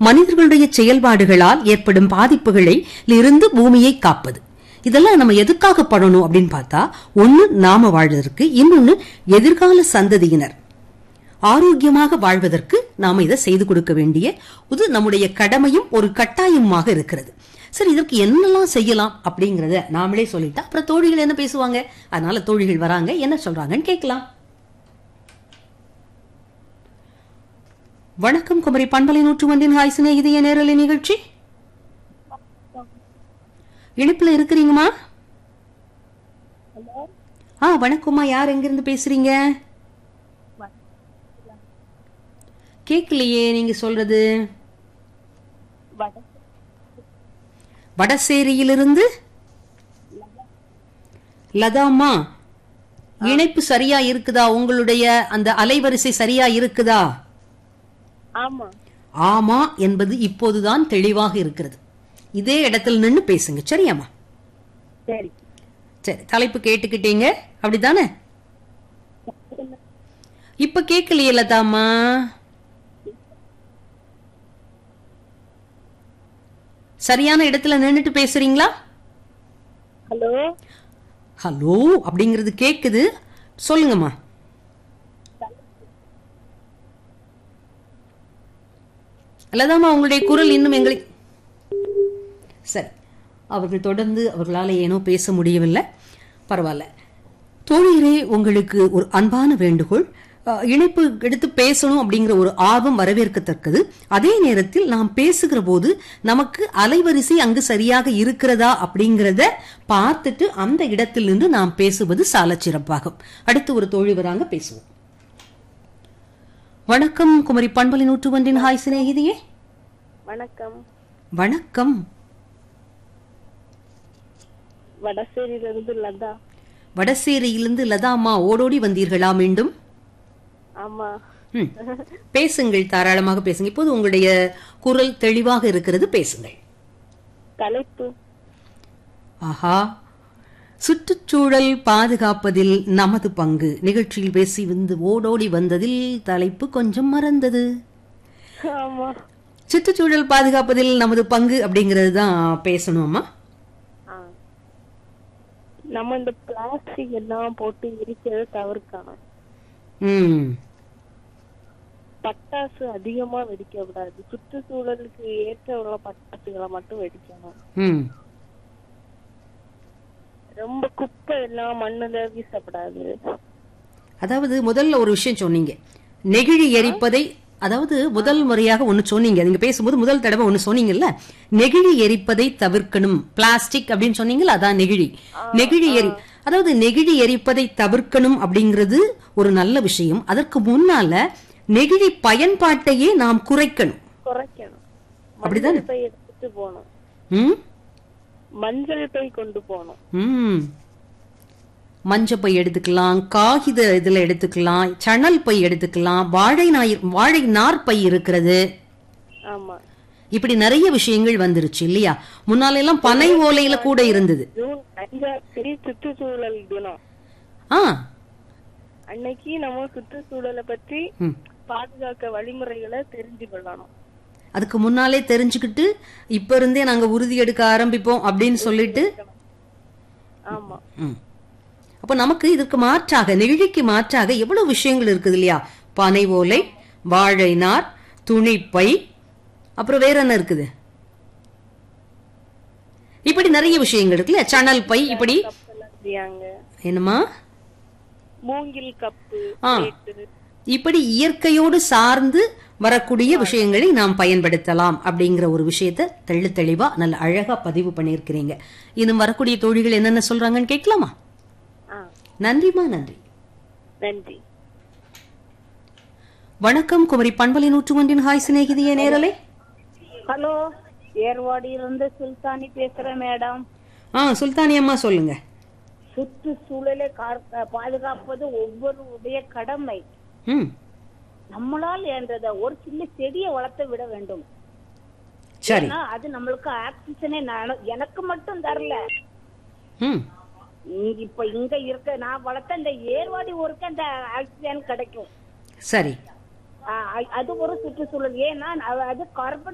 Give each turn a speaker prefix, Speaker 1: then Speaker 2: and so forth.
Speaker 1: மனிதர்களுடைய செயல்பாடுகளால் ஏற்படும் பாதிப்புகளை இருந்து பூமியை காப்பது இதெல்லாம் நம்ம எதுக்காக பண்ணணும் அப்படின்னு பார்த்தா ஒன்னு நாம வாழ்வதற்கு இன்னொன்னு எதிர்கால சந்ததியினர் ஆரோக்கியமாக வாழ்வதற்கு நாம இதை செய்து கொடுக்க வேண்டிய இது நம்முடைய கடமையும் ஒரு கட்டாயமாக இருக்கிறது சரி இதற்கு என்னெல்லாம் செய்யலாம் அப்படிங்கறத நாமளே சொல்லிட்டா அப்புறம் தோழிகள் என்ன பேசுவாங்க அதனால தோழிகள் வராங்க என்ன சொல்றாங்கன்னு கேட்கலாம் வணக்கம் குமரி பண்பலை நூற்று ஒன்றின் ஹாய் சிநேகிதிய நேரலை நிகழ்ச்சி இணைப்புல இருக்கிறீங்கம்மா ஆ வணக்கம்மா யார் எங்கிருந்து பேசுறீங்க கேட்கலையே நீங்க சொல்றது வடசேரியிலிருந்து லதாம்மா இணைப்பு சரியா இருக்குதா உங்களுடைய அந்த அலைவரிசை சரியா இருக்குதா
Speaker 2: ஆமா
Speaker 1: ஆமா என்பது இப்போதுதான் தெளிவாக இருக்கிறது இதே இடத்துல நின்னு பேசுங்க சரியாம்மா
Speaker 2: சரி
Speaker 1: சரி தலைப்பு கேட்டுக்கிட்டீங்க அப்படிதானே இப்ப கேட்கலையே லதாம்மா சரியான இடத்துல நின்னுட்டு பேசுறீங்களா
Speaker 2: ஹலோ
Speaker 1: ஹலோ அப்படிங்கிறது கேக்குது சொல்லுங்கம்மா லதாம்மா உங்களுடைய குரல் இன்னும் எங்களை சரி அவர்கள் தொடர்ந்து அவர்களால் ஏனோ பேச முடியவில்லை பரவாயில்ல தோழியரே உங்களுக்கு ஒரு அன்பான வேண்டுகோள் அஹ், இணைப்பு எடுத்து பேசணும் அப்படிங்கிற ஒரு ஆர்வம் வரவேற்கத்தக்கது அதே நேரத்தில் நாம் பேசுகிற போது நமக்கு அலைவரிசை அங்கு சரியாக இருக்கிறதா அப்படிங்கிறத பார்த்துட்டு அந்த இடத்தில் நின்று நாம் பேசுவது சாலச் சிறப்பாகும் அடுத்து ஒரு தோழி வராங்க பேசுவோம் வணக்கம் குமரி பண்பலை நூற்று ஒன்றின் ஹாய் சிநேகிதியே
Speaker 2: வணக்கம்
Speaker 1: வணக்கம்
Speaker 2: வடசேரியில இருந்து லதா
Speaker 1: வடசேரியிலிருந்து லதா அம்மா ஓடோடி வந்தீர்களா மீண்டும்
Speaker 2: ஆமா
Speaker 1: ம். பேசுங்கள் தாராளமாக பேசுங்க இப்போது உங்களுடைய குரல் தெளிவாக இருக்கிறது பேசுங்கள்
Speaker 2: தலைப்பு
Speaker 1: ஆஹா சுற்றுச்சூழல் பாதுகாப்பதில் நமது பங்கு நிகழ்ச்சியில் பேசி வந்து ஓடோடி வந்ததில் தலைப்பு கொஞ்சம் மறந்தது
Speaker 2: ஆமா
Speaker 1: சுற்றுச்சூழல் பாதுகாப்பதில் நமது பங்கு அப்படிங்கிறது தான் பேசணுமா
Speaker 2: ஆ. நம்ம இந்த பிளாஸ்டிக் எல்லாம் போட்டு எரிக்கிறத தவிர்க்கணும்
Speaker 1: ம்
Speaker 2: பட்டாசு அதிகமா வெடிக்க கூடாது சுற்றுச்சூழலுக்கு ஏற்ற உள்ள பட்டாசுகளை மட்டும் வெடிக்கணும்
Speaker 1: ம்
Speaker 2: ரொம்ப குப்பை எல்லாம் மண்ணுல வீசப்படாது
Speaker 1: அதாவது முதல்ல ஒரு விஷயம் சொன்னீங்க நெகிழி எரிப்பதை அதாவது முதல் முறையாக ஒன்னு சொன்னீங்க நீங்க பேசும்போது முதல் தடவை ஒன்னு சொன்னீங்கல்ல நெகிழி எரிப்பதை தவிர்க்கணும் பிளாஸ்டிக் அப்படின்னு சொன்னீங்கல்ல அதான் நெகிழி நெகிழி எரி அதாவது நெகிழி எரிப்பதை தவிர்க்கணும் அப்படிங்கிறது ஒரு நல்ல விஷயம் அதற்கு முன்னால நெகிழி பயன்பாட்டையே நாம் குறைக்கணும்
Speaker 2: குறைக்கணும்
Speaker 1: அப்படிதானே?
Speaker 2: மஞ்சள் பை எடுத்துட்டு போகணும்
Speaker 1: ம்
Speaker 2: மஞ்சள் பை கொண்டு போகணும்
Speaker 1: ம் மஞ்சப்பை எடுத்துக்கலாம் காகித இதுல எடுத்துக்கலாம் சணல் பை எடுத்துக்கலாம் வாழை நாய் வாழை நார் பை இருக்கிறது
Speaker 2: ஆமா
Speaker 1: இப்படி நிறைய விஷயங்கள் வந்துருச்சு இல்லையா முன்னால எல்லாம் பனை ஓலையில கூட இருந்தது
Speaker 2: ஜூன் அஞ்சாம் தேதி சுற்றுச்சூழல் தினம்
Speaker 1: ஆ
Speaker 2: அன்னைக்கு நம்ம சுற்றுச்சூழலை பற்றி
Speaker 1: ம்.
Speaker 2: பாதுகாக்க வழிமுறைகளை தெரிஞ்சு கொள்ளணும்
Speaker 1: அதுக்கு முன்னாலே தெரிஞ்சுக்கிட்டு இப்ப இருந்தே நாங்க உறுதி எடுக்க ஆரம்பிப்போம் அப்படின்னு சொல்லிட்டு
Speaker 2: ஆமா
Speaker 1: ம். அப்ப நமக்கு இதற்கு மாற்றாக நெகிழிக்கு மாற்றாக எவ்வளவு விஷயங்கள் இருக்குது இல்லையா பனை ஓலை வாழை நார் துணிப்பை அப்புறம் வேற என்ன இருக்குது இப்படி நிறைய விஷயங்கள் இருக்குல்ல சணல் பை இப்படி
Speaker 2: கப்பெல்லாம் செய்யாங்க
Speaker 1: என்னமா
Speaker 2: மூங்கில் கப்பு
Speaker 1: ஆ.
Speaker 2: பிளேட்டு.
Speaker 1: இப்படி இயற்கையோடு சார்ந்து வரக்கூடிய விஷயங்களை நாம் பயன்படுத்தலாம் அப்படிங்கிற ஒரு விஷயத்த தெள்ளு தெளிவா நல்ல அழகா பதிவு பண்ணியிருக்கிறீங்க இன்னும் வரக்கூடிய தோழிகள் என்னென்ன சொல்றாங்கன்னு கேட்கலாமா
Speaker 2: ஆ
Speaker 1: நன்றிமா நன்றி
Speaker 2: நன்றி
Speaker 1: வணக்கம் குமரி பண்பலை நூற்று ஒன்றின் ஹாய் சிநேகிதிய நேரலை
Speaker 2: ஹலோ ஏர்வாடியிலிருந்து சுல்தானி பேசுறேன் மேடம்
Speaker 1: ஆ சுல்தானி அம்மா சொல்லுங்க
Speaker 2: சுற்றுச்சூழலை கார்- பாதுகாப்பது ஒவ்வொருடைய கடமை
Speaker 1: ம்
Speaker 2: நம்மளால் என்றத ஒரு சின்ன செடியை வளர்த்து விட வேண்டும்
Speaker 1: சரி
Speaker 2: ஏன்னா அது நம்மளுக்கு ஆக்சிஜனே நான் எனக்கு மட்டும் தரல
Speaker 1: ம்
Speaker 2: இங்க இப்ப இங்க இருக்க நான் வளர்த்த இந்த ஏர்வாடி ஊருக்கு அந்த ஆக்சிஜன் கிடைக்கும்
Speaker 1: சரி
Speaker 2: ஆ, அது ஒரு சுற்றுச்சூழல் ஏன்னா அது கார்பன்